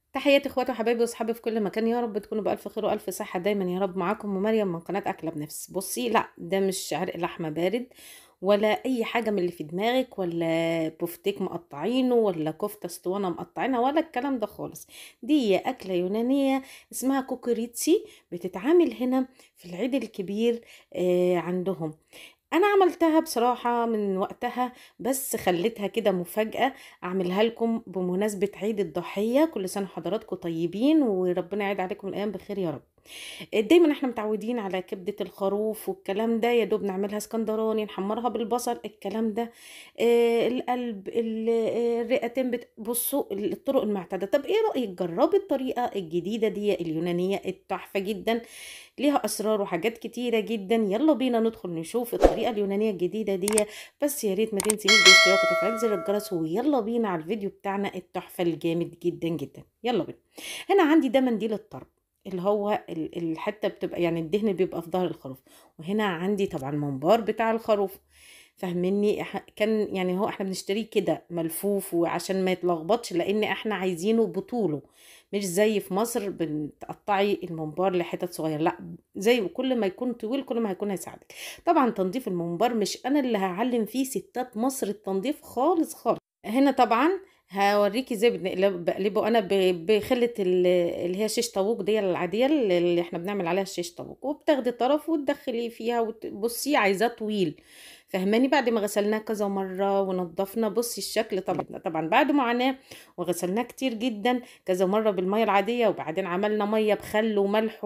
تحياتي اخواتي وحبايبي واصحابي في كل مكان يا رب تكونوا بألف خير وألف صحة دايما يا رب معاكم ومريم من قناة أكلة بنفس بصي لا ده مش عرق لحمة بارد ولا أي حاجة من اللي في دماغك ولا بفتيك مقطعينه ولا كفتة اسطوانة مقطعينها ولا الكلام ده خالص دي أكلة يونانية اسمها كوكوريتسي بتتعامل هنا في العيد الكبير آه عندهم انا عملتها بصراحة من وقتها بس خليتها كده مفاجأة اعملها لكم بمناسبة عيد الضحية كل سنة حضراتكم طيبين وربنا يعيد عليكم الايام بخير يا رب دايما احنا متعودين على كبدة الخروف والكلام ده يا دوب نعملها اسكندراني نحمرها بالبصل الكلام ده آه القلب ال- آه، الرئتين بت... بصوا الطرق المعتادة طب ايه رأيك جربي الطريقة الجديدة دي اليونانية التحفة جدا ليها اسرار وحاجات كتيرة جدا يلا بينا ندخل نشوف الطريقة اليونانية الجديدة دي بس يا ريت ما تنسيش بالاشتراك وتفعيل زر الجرس ويلا بينا على الفيديو بتاعنا التحفة الجامد جدا جدا يلا بينا هنا عندي ده منديل الطرب اللي هو ال- الحته بتبقى يعني الدهن بيبقى في ظهر الخروف وهنا عندي طبعا منبار بتاع الخروف فاهمني إح- كان يعني هو احنا بنشتريه كده ملفوف وعشان ما يتلخبطش لان احنا عايزينه بطوله مش زي في مصر بتقطعي الممبار لحتت صغيره لا زي كل ما يكون طويل كل ما هيكون هيساعدك طبعا تنظيف الممبار مش انا اللي هعلم فيه ستات مصر التنظيف خالص خالص هنا طبعا هوريكي ازاي بنقلب- بقلبه انا ب- بخله ال- اللي هي شيش طاووق دي العاديه اللي احنا بنعمل عليها الشيش طاووق وبتاخدي طرف وتدخليه فيها وتبصي عايزاه طويل فهماني بعد ما غسلناه كذا مره ونضفنا بصي الشكل طبعا طبعا بعد معاناه وغسلناه كتير جدا كذا مره بالميه العاديه وبعدين عملنا ميه بخل وملح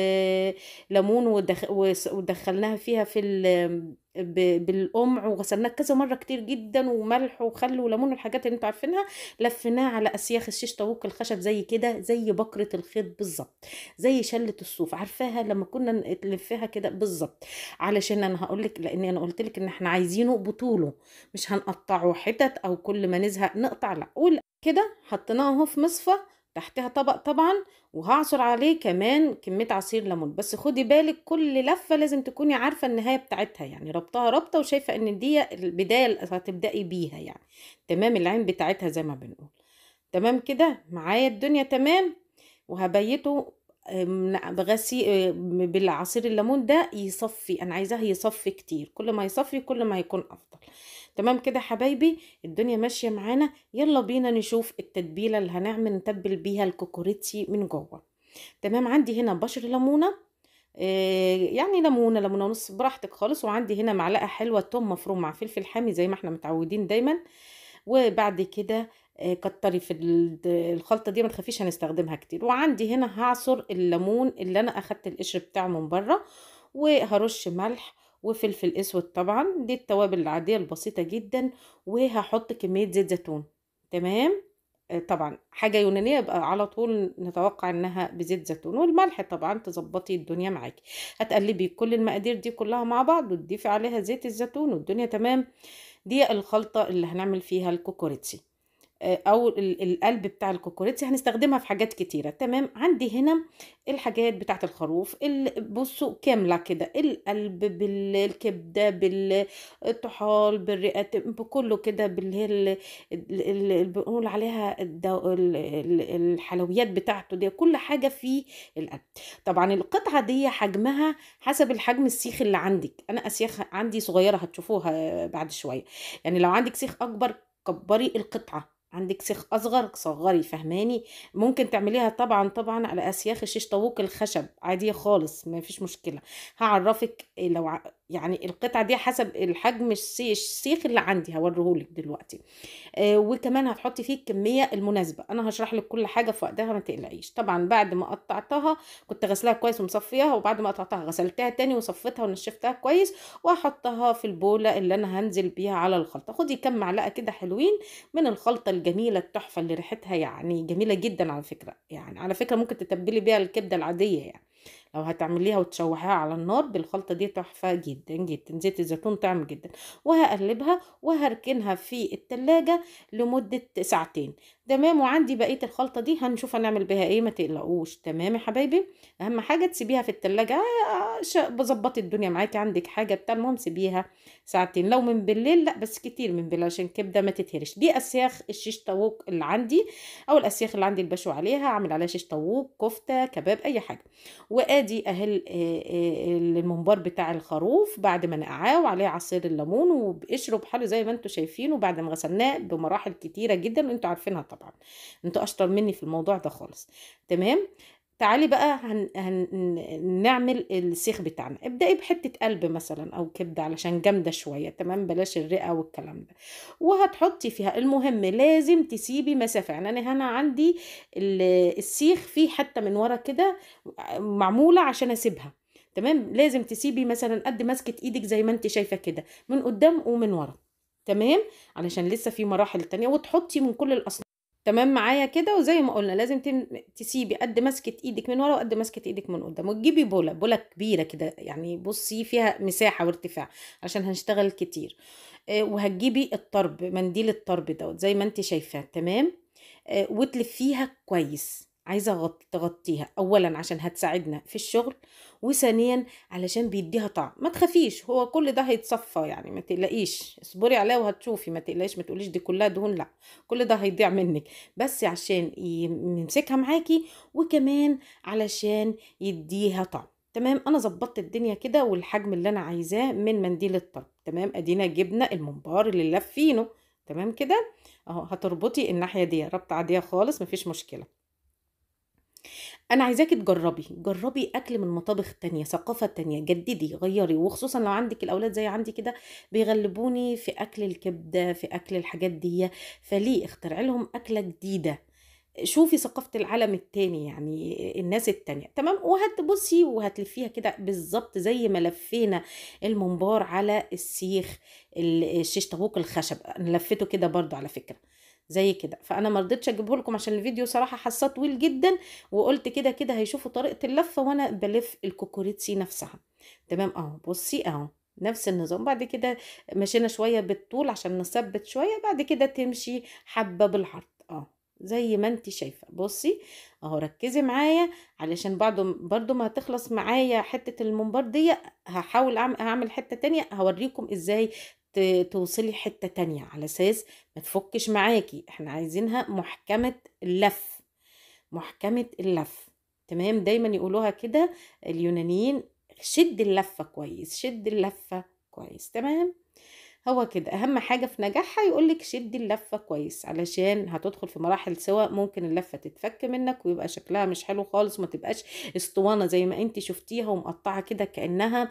وليمون ودخ... وس- ودخلناها فيها في ال... ب... بالقمع وغسلناه كذا مره كتير جدا وملح وخل وليمون والحاجات اللي انتوا عارفينها لفيناه على اسياخ الشيش طاووق الخشب زي كده زي بكره الخيط بالظبط زي شله الصوف عارفاها لما كنا نلفها كده بالظبط علشان انا هقول لك لان انا قلت لك ان احنا عايزينه بطوله مش هنقطعه حتت او كل ما نزهق نقطع لا قول كده حطيناه اهو في مصفى تحتها طبق طبعا وهعصر عليه كمان كمية عصير ليمون بس خدي بالك كل لفة لازم تكوني عارفة النهاية بتاعتها يعني ربطها ربطة وشايفة ان دي البداية اللي هتبدأي بيها يعني تمام العين بتاعتها زي ما بنقول تمام كده معايا الدنيا تمام وهبيته آم، بغسي آم، بالعصير الليمون ده يصفي انا عايزاه يصفي كتير كل ما يصفي كل ما يكون افضل تمام كده حبايبي الدنيا ماشيه معانا يلا بينا نشوف التتبيله اللي هنعمل نتبل بيها الكوكوريتسي من جوه تمام عندي هنا بشر ليمونه آه، يعني ليمونه ليمونه ونص براحتك خالص وعندي هنا معلقه حلوه توم مفروم مع فلفل حامي زي ما احنا متعودين دايما وبعد كده آه، كتري في ال- الخلطه دي ما تخافيش هنستخدمها كتير وعندي هنا هعصر الليمون اللي انا اخدت القشر بتاعه من بره وهرش ملح وفلفل اسود طبعا دي التوابل العاديه البسيطه جدا وهحط كميه زيت زيتون تمام آه، طبعا حاجه يونانيه يبقى على طول نتوقع انها بزيت زيتون والملح طبعا تظبطي الدنيا معاكي هتقلبي كل المقادير دي كلها مع بعض وتضيفي عليها زيت الزيتون والدنيا تمام دي الخلطه اللي هنعمل فيها الكوكوريتسي آه، او ال- القلب بتاع الكوكوريتسي هنستخدمها في حاجات كتيره تمام عندي هنا الحاجات بتاعت الخروف ال- بصوا كامله كده القلب بالكبده بالطحال بالرئات بكله كده باللي هي ال- ال- ال- اللي بنقول عليها الدو- ال- ال- الحلويات بتاعته دي كل حاجه في القلب طبعا القطعه دي حجمها حسب الحجم السيخ اللي عندك انا اسياخ عندي صغيره هتشوفوها بعد شويه يعني لو عندك سيخ اكبر كبري القطعه عندك سيخ اصغر صغري فهماني ممكن تعمليها طبعا طبعا على اسياخ الشيش طاووق الخشب عاديه خالص ما فيش مشكله هعرفك لو ع- يعني القطعه دي حسب الحجم السي- السيخ اللي عندي هوريهولك دلوقتي آه وكمان هتحطي فيه الكميه المناسبه انا هشرح لك كل حاجه في وقتها ما تقلقيش طبعا بعد ما قطعتها كنت غسلاها كويس ومصفياها وبعد ما قطعتها غسلتها تاني وصفيتها ونشفتها كويس واحطها في البوله اللي انا هنزل بيها على الخلطه خدي كام معلقه كده حلوين من الخلطه الجميله التحفه اللي ريحتها يعني جميله جدا على فكره يعني على فكره ممكن تتبلي بيها الكبده العاديه يعني لو هتعمليها وتشوحيها على النار بالخلطة دي تحفة جدا جدا زيت الزيتون طعم جدا وهقلبها وهركنها في التلاجة لمدة ساعتين تمام وعندي بقية الخلطة دي هنشوف هنعمل بيها ايه ما تقلقوش تمام يا حبايبي اهم حاجة تسيبيها في التلاجة آه، ش- بظبطي الدنيا معاكي عندك حاجة بتاع المهم سيبيها ساعتين لو من بالليل لا بس كتير من بالليل عشان الكبدة ما تتهرش دي اسياخ الشيش طاووق اللي عندي او الاسياخ اللي عندي البشو عليها اعمل عليها شيش طاووق كفتة كباب اي حاجة وادي اهل آه، آه، الممبار بتاع الخروف بعد ما نقعاه وعليه عصير الليمون وبقشره بحاله زي ما انتم شايفين وبعد ما غسلناه بمراحل كتيره جدا انتوا عارفينها طبعا انتوا اشطر مني في الموضوع ده خالص تمام تعالي بقى هن... هن... نعمل السيخ بتاعنا ابدأي بحتة قلب مثلا او كبدة علشان جامدة شوية تمام بلاش الرئة والكلام ده وهتحطي فيها المهم لازم تسيبي مسافة يعني انا هنا عندي ال- السيخ فيه حتة من ورا كده معمولة عشان اسيبها تمام لازم تسيبي مثلا قد مسكة ايدك زي ما انت شايفة كده من قدام ومن ورا تمام علشان لسه في مراحل تانية وتحطي من كل الاصناف تمام معايا كده وزي ما قلنا لازم تم- تسيبي قد مسكة ايدك من ورا وقد مسكة ايدك من قدام وتجيبي بولة بولة كبيرة كده يعني بصي فيها مساحة وارتفاع عشان هنشتغل كتير آه، وهتجيبي الطرب منديل الطرب دوت زي ما انت شايفاه تمام آه، وتلفيها كويس عايزه أغط- تغطيها اولا عشان هتساعدنا في الشغل وثانيا علشان بيديها طعم ما تخافيش هو كل ده هيتصفى يعني ما تقلقيش اصبري عليها وهتشوفي ما تقلقيش ما تقوليش دي كلها دهون لا كل ده هيضيع منك بس عشان يمسكها معاكي وكمان علشان يديها طعم تمام انا ظبطت الدنيا كده والحجم اللي انا عايزاه من منديل الطرب تمام ادينا جبنا الممبار اللي لفينه تمام كده اهو هتربطي الناحيه دي ربطه عاديه خالص مفيش مشكله انا عايزاكي تجربي جربي اكل من مطابخ تانية ثقافة تانية جددي غيري وخصوصا لو عندك الاولاد زي عندي كده بيغلبوني في اكل الكبدة في اكل الحاجات دي فليه اخترعي لهم اكلة جديدة شوفي ثقافة العالم التاني يعني الناس التانية تمام وهتبصي وهتلفيها كده بالظبط زي ما لفينا الممبار على السيخ ال- الشيش طاووق الخشب انا لفيته كده برضو على فكرة زي كده فانا ما رضيتش اجيبه لكم عشان الفيديو صراحة حاساه طويل جدا وقلت كده كده هيشوفوا طريقة اللفة وانا بلف الكوكوريتسي نفسها تمام اهو بصي اهو نفس النظام بعد كده مشينا شوية بالطول عشان نثبت شوية بعد كده تمشي حبة بالعرض اه زي ما انت شايفة بصي اهو ركزي معايا علشان بعد برضو ما تخلص معايا حتة الممبار دي هحاول أعم- اعمل حتة تانية هوريكم ازاي ت- توصلي حتة تانية على اساس ما تفكش معاكي احنا عايزينها محكمة اللف محكمة اللف تمام دايما يقولوها كده اليونانيين شد اللفة كويس شد اللفة كويس تمام هو كده اهم حاجة في نجاحها يقولك شدي اللفة كويس علشان هتدخل في مراحل سوا ممكن اللفة تتفك منك ويبقى شكلها مش حلو خالص وما تبقاش اسطوانة زي ما انت شفتيها ومقطعة كده كأنها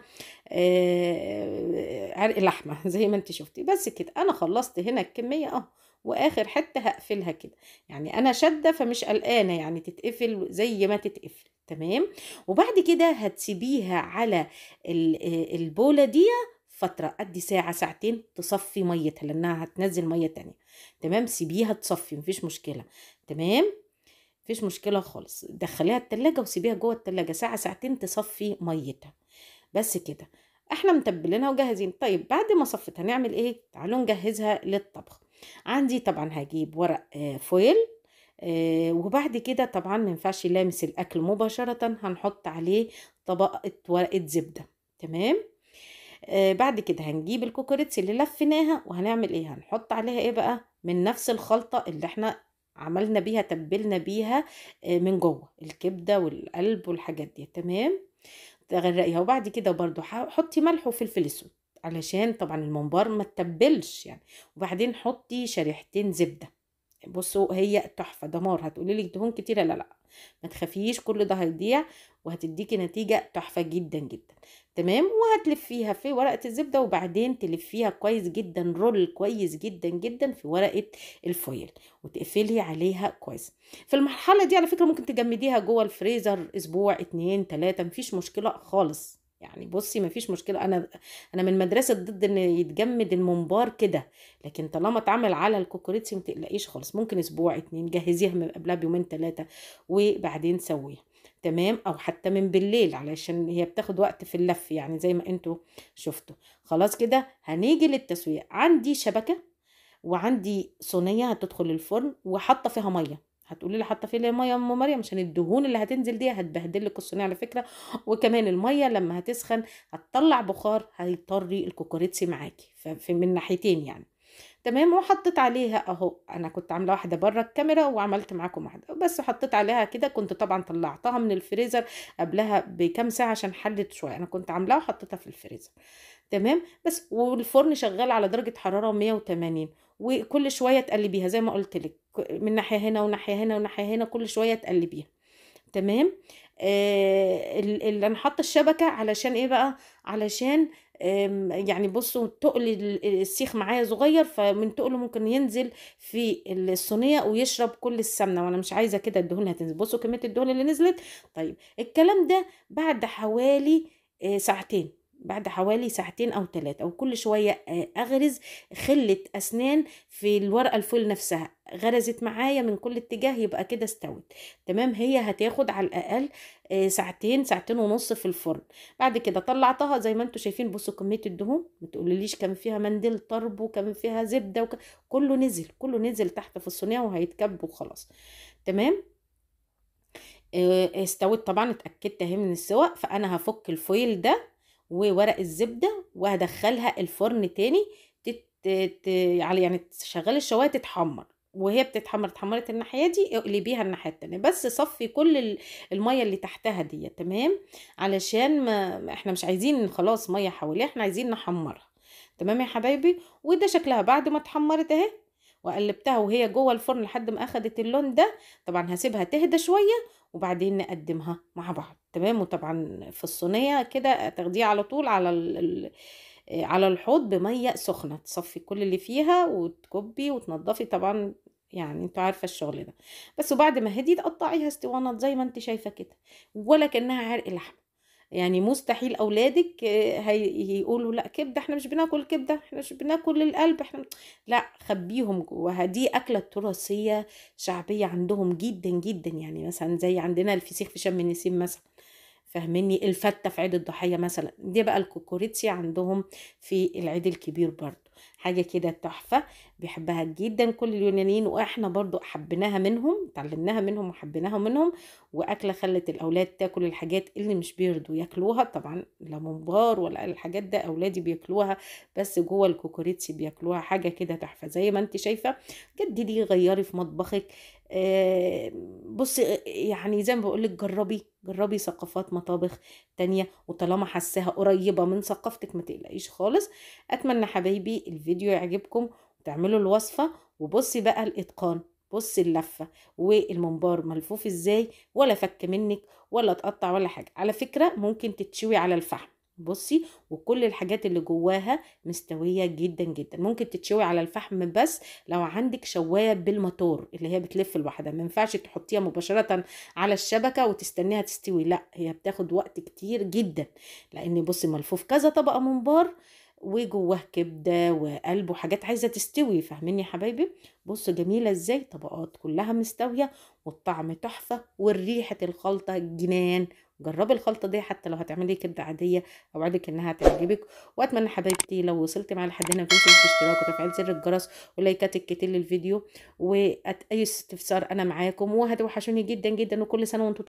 آه، عرق لحمة زي ما انت شفتي بس كده انا خلصت هنا الكمية اه واخر حتة هقفلها كده يعني انا شادة فمش قلقانة يعني تتقفل زي ما تتقفل تمام وبعد كده هتسيبيها على ال- آه، البولة دي فترة قد ساعة ساعتين تصفي ميتها لأنها هتنزل مية تانية تمام سيبيها تصفي مفيش مشكلة تمام مفيش مشكلة خالص دخليها التلاجة وسيبيها جوه التلاجة ساعة ساعتين تصفي ميتها بس كده احنا متبلينها وجاهزين طيب بعد ما صفت هنعمل ايه تعالوا نجهزها للطبخ عندي طبعا هجيب ورق آه، فويل آه، وبعد كده طبعا ما ينفعش لامس الاكل مباشرة هنحط عليه طبقة ورقة زبدة تمام آه بعد كده هنجيب الكوكوريتس اللي لفيناها وهنعمل ايه هنحط عليها ايه بقى من نفس الخلطة اللي احنا عملنا بيها تبلنا بيها آه من جوه الكبدة والقلب والحاجات دي تمام تغرقيها وبعد كده برضو ح- حطي ملح وفلفل اسود علشان طبعا الممبار ما تتبلش يعني وبعدين حطي شريحتين زبدة بصوا هي تحفة دمار هتقولي لك دهون كتيرة لا لا ما تخافيش كل ده هيضيع وهتديكي نتيجة تحفة جدا جدا تمام وهتلفيها في ورقة الزبدة وبعدين تلفيها كويس جدا رول كويس جدا جدا في ورقة الفويل وتقفلي عليها كويس في المرحلة دي على فكرة ممكن تجمديها جوه الفريزر اسبوع اتنين تلاتة مفيش مشكلة خالص يعني بصي مفيش مشكله انا انا من مدرسه ضد ان يتجمد الممبار كده لكن طالما اتعمل على الكوكوريتسي متقلقيش خالص ممكن اسبوع اتنين جهزيها من قبلها بيومين ثلاثه وبعدين سويها تمام او حتى من بالليل علشان هي بتاخد وقت في اللف يعني زي ما انتوا شفتوا خلاص كده هنيجي للتسويه عندي شبكه وعندي صينيه هتدخل الفرن وحاطه فيها ميه هتقولي لي حاطه فيها ميه يا ام مريم عشان الدهون اللي هتنزل دي هتبهدل لك الصينيه على فكره وكمان الميه لما هتسخن هتطلع بخار هيطري الكوكوريتسي معاكي ففي من ناحيتين يعني تمام وحطيت عليها اهو انا كنت عامله واحده بره الكاميرا وعملت معاكم واحده بس حطيت عليها كده كنت طبعا طلعتها من الفريزر قبلها بكام ساعه عشان حلت شويه انا كنت عاملاها وحطيتها في الفريزر تمام بس والفرن شغال على درجه حراره 180 وكل شويه تقلبيها زي ما قلت لك من ناحيه هنا وناحيه هنا وناحيه هنا كل شويه تقلبيها تمام آه اللي انا حاطه الشبكه علشان ايه بقى علشان آم، يعني بصوا تقل ال- السيخ معايا صغير فمن تقله ممكن ينزل في الصينيه ويشرب كل السمنه وانا مش عايزه كده الدهون اللي هتنزل بصوا كميه الدهون اللي نزلت طيب الكلام ده بعد حوالي آه، ساعتين بعد حوالي ساعتين او ثلاثة او كل شوية آه، اغرز خلة اسنان في الورقة الفول نفسها غرزت معايا من كل اتجاه يبقى كده استوت تمام هي هتاخد على الاقل آه، ساعتين ساعتين ونص في الفرن بعد كده طلعتها زي ما انتم شايفين بصوا كمية الدهون ما تقوليليش كان فيها منديل طرب وكان فيها زبدة وك... كله نزل كله نزل تحت في الصينية وهيتكب وخلاص تمام آه، استوت طبعا اتأكدت اهي من السوا فانا هفك الفويل ده وورق الزبدة وهدخلها الفرن تاني تت... ت... على يعني تشغلي الشوايه تتحمر وهي بتتحمر اتحمرت الناحيه دي اقلبيها الناحيه التانية بس صفي كل ال- الميه اللي تحتها دي تمام علشان ما احنا مش عايزين خلاص ميه حواليها احنا عايزين نحمرها تمام يا حبايبي وده شكلها بعد ما اتحمرت اهي وقلبتها وهي جوه الفرن لحد ما اخدت اللون ده طبعا هسيبها تهدى شويه وبعدين نقدمها مع بعض تمام وطبعا في الصينيه كده تاخديها على طول على ال... ال- آه، على الحوض بميه سخنه تصفي كل اللي فيها وتكبي وتنضفي طبعا يعني انتوا عارفه الشغل ده بس وبعد ما هدي تقطعيها اسطوانات زي ما انت شايفه كده ولا كانها عرق لحمه يعني مستحيل اولادك آه، هي- هيقولوا لا كبده احنا مش بناكل كبده احنا مش بناكل القلب احنا لا خبيهم جواها دي اكله تراثيه شعبيه عندهم جدا جدا يعني مثلا زي عندنا الفسيخ في شم النسيم مثلا فاهميني الفتة في عيد الضحية مثلا دي بقى الكوكوريتسي عندهم في العيد الكبير برضو حاجة كده تحفة بيحبها جدا كل اليونانيين واحنا برضو حبيناها منهم اتعلمناها منهم وحبيناها منهم واكلة خلت الاولاد تاكل الحاجات اللي مش بيرضوا ياكلوها طبعا لا ممبار ولا الحاجات ده اولادي بياكلوها بس جوه الكوكوريتسي بياكلوها حاجة كده تحفة زي ما انت شايفة جددي غيري في مطبخك آه، بصي يعني زي ما بقولك جربي جربي ثقافات مطابخ تانية وطالما حاساها قريبة من ثقافتك ما تقلقيش خالص اتمنى حبايبي الفيديو يعجبكم وتعملوا الوصفة وبصي بقى الاتقان بصي اللفة والممبار ملفوف ازاي ولا فك منك ولا اتقطع ولا حاجة على فكرة ممكن تتشوي على الفحم بصي وكل الحاجات اللي جواها مستوية جدا جدا ممكن تتشوي على الفحم بس لو عندك شواية بالموتور اللي هي بتلف لوحدها ما ينفعش تحطيها مباشرة على الشبكة وتستنيها تستوي لا هي بتاخد وقت كتير جدا لان بصي ملفوف كذا طبقة ممبار وجواه كبدة وقلب وحاجات عايزة تستوي فاهمين يا حبايبي بصوا جميلة ازاي طبقات كلها مستوية والطعم تحفة والريحة الخلطة جنان جربي الخلطة دي حتى لو هتعملي كبدة عادية اوعدك انها تعجبك واتمنى حبايبتي لو وصلت معايا لحد هنا متنسوش الاشتراك وتفعيل زر الجرس ولايكات الكتير للفيديو واي استفسار انا معاكم وهتوحشوني جدا جدا وكل سنة وانتم